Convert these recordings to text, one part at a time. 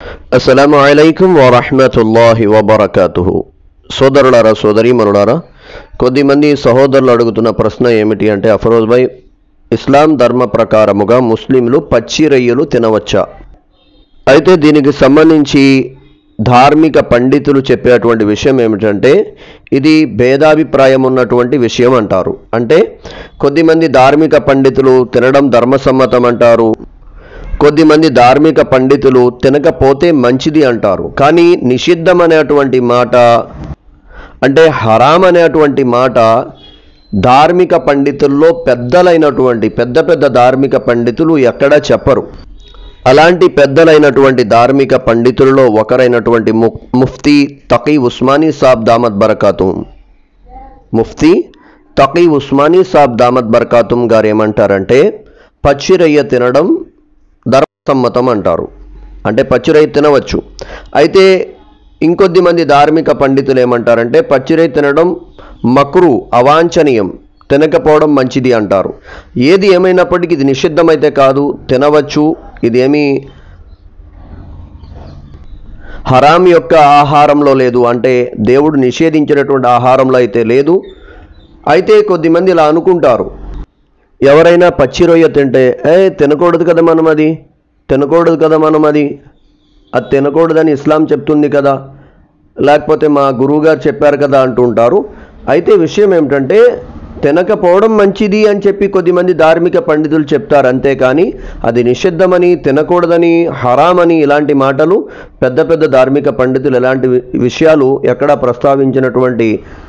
అస్సలాము అలైకుం వరహమతుల్లాహి వబర్కాతుహు సోదరులారా సోదరీమనులారా కొద్దిమంది సహోదరులు అడుగుతున్న ప్రశ్న ఏమిటి అంటే అఫరోజ్ భాయ్ ఇస్లాం ధర్మ ప్రకారముగా ముస్లింలు పచ్చి రొయ్యలు తినవచ్చా అయితే దీనికి సంబంధించి ధార్మిక పండితులు చెప్పేటువంటి విషయం ఏమిటంటే ఇది భేదాభిప్రాయం ఉన్నటువంటి విషయం అంటారు అంటే కొద్దిమంది ధార్మిక పండితులు తినడం ధర్మసమ్మతం అంటారు కొద్దిమంది ధార్మిక పండితులు తినకపోతే మంచిది అంటారు కానీ నిషిద్ధం అనేటువంటి మాట అంటే హరాం అనేటువంటి మాట ధార్మిక పండితుల్లో పెద్దలైనటువంటి పెద్ద పెద్ద ధార్మిక పండితులు ఎక్కడా చెప్పరు అలాంటి పెద్దలైనటువంటి ధార్మిక పండితులలో ఒకరైనటువంటి ము ముఫ్తీ తకీ ఉస్మానీ సాబ్ దామద్ బరకాతుం ముఫ్తీ తకీ ఉస్మానీ సాబ్ దామద్ బర్కాతుం గారు ఏమంటారంటే పచ్చిరయ్య తినడం ధర్మసమ్మతం అంటారు అంటే పచ్చిరయ్య తినవచ్చు అయితే ఇంకొద్ది మంది ధార్మిక పండితులు ఏమంటారంటే పచ్చిరయ్య తినడం మక్రు అవాంఛనీయం తినకపోవడం మంచిది అంటారు ఏది ఏమైనప్పటికీ ఇది నిషిద్ధమైతే కాదు తినవచ్చు ఇదేమీ హరాం యొక్క ఆహారంలో లేదు అంటే దేవుడు నిషేధించినటువంటి ఆహారంలో అయితే లేదు అయితే కొద్దిమంది ఇలా అనుకుంటారు ఎవరైనా పచ్చి రొయ్య తింటే ఏ తినకూడదు కదా మనం అది తినకూడదు కదా మనం అది అది తినకూడదని ఇస్లాం చెప్తుంది కదా లేకపోతే మా గురువుగారు చెప్పారు కదా అంటుంటారు అయితే విషయం ఏమిటంటే తినకపోవడం మంచిది అని చెప్పి కొద్దిమంది ధార్మిక పండితులు చెప్తారు అంతేకాని అది నిషిద్ధమని తినకూడదని హరామని ఇలాంటి మాటలు పెద్ద పెద్ద ధార్మిక పండితులు ఇలాంటి వి- విషయాలు ఎక్కడా ప్రస్తావించినటువంటి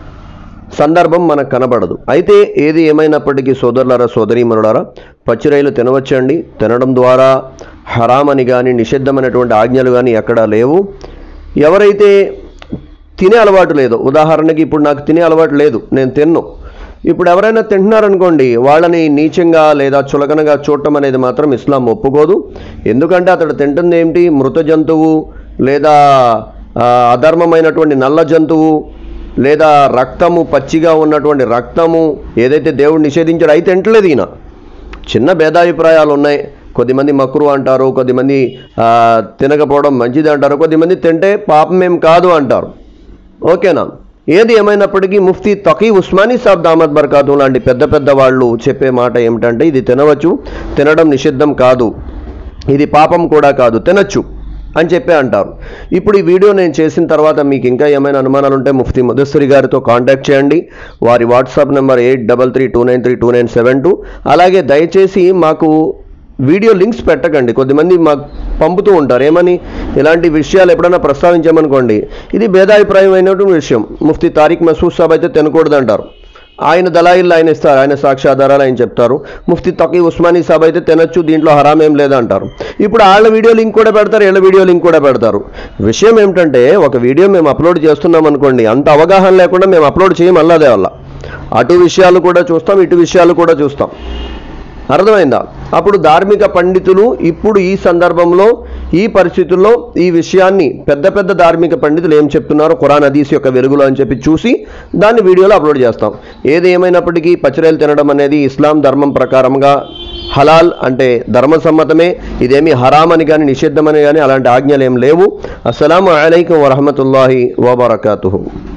సందర్భం మనకు కనబడదు అయితే ఏది ఏమైనప్పటికీ సోదరులారా సోదరీమనులారా పచ్చిరైలు తినవచ్చండి తినడం ద్వారా హరామని కానీ నిషిద్ధమైనటువంటి ఆజ్ఞలు కానీ ఎక్కడా లేవు ఎవరైతే తినే అలవాటు లేదు ఉదాహరణకి ఇప్పుడు నాకు తినే అలవాటు లేదు నేను తిన్ను ఇప్పుడు ఎవరైనా తింటున్నారనుకోండి వాళ్ళని నీచంగా లేదా చులకనగా చూడటం అనేది మాత్రం ఇస్లాం ఒప్పుకోదు ఎందుకంటే అతడు తింటుంది ఏమిటి మృత జంతువు లేదా ఆ, అధర్మమైనటువంటి నల్ల జంతువు లేదా రక్తము పచ్చిగా ఉన్నటువంటి రక్తము ఏదైతే దేవుడు నిషేధించాడో అయితే తింటలేదు ఈయన చిన్న భేదాభిప్రాయాలు ఉన్నాయి కొద్దిమంది మక్రు అంటారు కొద్దిమంది ఆ, తినకపోవడం మంచిది అంటారు కొద్దిమంది తింటే పాపం ఏం కాదు అంటారు ఓకేనా ఏది ఏమైనప్పటికీ ముఫ్తీ తకీ ఉస్మానీ సాబ్ దామద్ బర్కాతు లాంటి పెద్ద పెద్ద వాళ్ళు చెప్పే మాట ఏమిటంటే ఇది తినవచ్చు తినడం నిషిద్ధం కాదు ఇది పాపం కూడా కాదు తినచ్చు అని చెప్పి అంటారు ఇప్పుడు ఈ వీడియో నేను చేసిన తర్వాత మీకు ఇంకా ఏమైనా అనుమానాలు ఉంటే ముఫ్తీ ముదస్సరి గారితో కాంటాక్ట్ చేయండి వారి WhatsApp number eight double three two nine three two nine seven two అలాగే దయచేసి మాకు వీడియో లింక్స్ పెట్టకండి కొద్దిమంది మాకు పంపుతూ ఉంటారు ఏమని ఇలాంటి విషయాలు ఎప్పుడైనా ప్రస్తావించామనుకోండి ఇది భేదాభిప్రాయం అయినటువంటి విషయం ముఫ్తీ తారిక్ మసూద్ సాబ్ అయితే తినకూడదు అంటారు ఆయన దళాయిల్ ఆయన ఇస్తారు ఆయన సాక్ష్యాధారాలు ఆయన చెప్తారు ముఫ్తీ తకీ ఉస్మానీ సాబ్ అయితే తినొచ్చు దీంట్లో హరాం ఏం లేదంటారు ఇప్పుడు వాళ్ళ వీడియో లింక్ కూడా పెడతారు వీళ్ళ వీడియో లింక్ కూడా పెడతారు విషయం ఏమిటంటే ఒక వీడియో మేము అప్లోడ్ చేస్తున్నాం అనుకోండి అంత అవగాహన లేకుండా మేము అప్లోడ్ చేయం అల్లదే వల్ల అటు విషయాలు కూడా చూస్తాం ఇటు విషయాలు కూడా చూస్తాం అర్థమైందా అప్పుడు ధార్మిక పండితులు ఇప్పుడు ఈ సందర్భంలో ఈ పరిస్థితుల్లో ఈ విషయాన్ని పెద్ద పెద్ద ధార్మిక పండితులు ఏం చెప్తున్నారో ఖురాన్ హదీస్ యొక్క వెలుగులో అని చెప్పి చూసి దాన్ని వీడియోలో అప్లోడ్ చేస్తాం ఏది ఏమైనప్పటికీ పచ్చరేలు తినడం అనేది ఇస్లాం ధర్మం ప్రకారంగా హలాల్ అంటే ధర్మసమ్మతమే ఇదేమి హరామ్ అని కానీ నిషిద్ధమని కానీ అలాంటి ఆజ్ఞలు ఏం లేవు అస్సలం అయికం వరహమతుల్లాహి వబర్కాతు